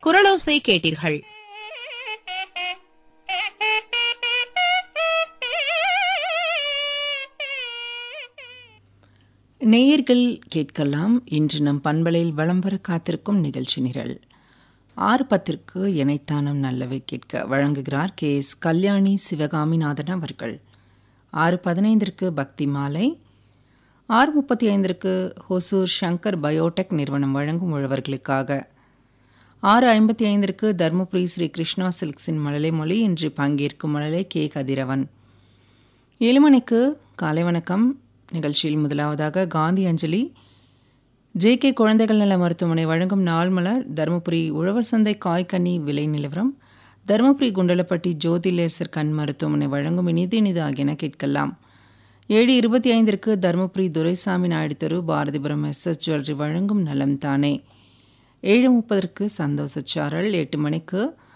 குரலோசை கேட்டீர்கள் நேயர்கள் கேட்கலாம் இன்று நம் பண்பலையில் வலம் வர காத்திருக்கும் நிகழ்ச்சி நிரல் ஆறு பத்திற்கு இணைத்தானம் நல்லவை கேட்க வழங்குகிறார் கே எஸ் கல்யாணி சிவகாமிநாதன் அவர்கள் ஆறு பதினைந்திற்கு பக்தி மாலை ஆறு முப்பத்தி ஐந்திற்கு ஹொசூர் சங்கர் பயோடெக் நிறுவனம் வழங்கும் உழவர்களுக்காக ஆறு ஐம்பத்தி ஐந்திற்கு தருமபுரி ஸ்ரீ கிருஷ்ணா சில்க்ஸின் மழலை மொழி இன்று பங்கேற்கும் மழலை கே கதிரவன் ஏழு மணிக்கு காலை வணக்கம் நிகழ்ச்சியில் முதலாவதாக காந்தி அஞ்சலி ஜே கே குழந்தைகள் நல மருத்துவமனை வழங்கும் நாள் மலர் தருமபுரி உழவர் சந்தை காய்கனி விலை நிலவரம் தருமபுரி குண்டலப்பட்டி ஜோதி லேசர் கண் மருத்துவமனை வழங்கும் இனிது இனிது ஆகியன கேட்கலாம் ஏழு இருபத்தி ஐந்திற்கு தருமபுரி துரைசாமி நாயுடு தெரு பாரதிபுரம் எஸ் எஸ் ஜுவல்லரி வழங்கும் நலம் தானே ஏழு முப்பதற்கு சந்தோஷச்சாரல் எட்டு மணிக்கு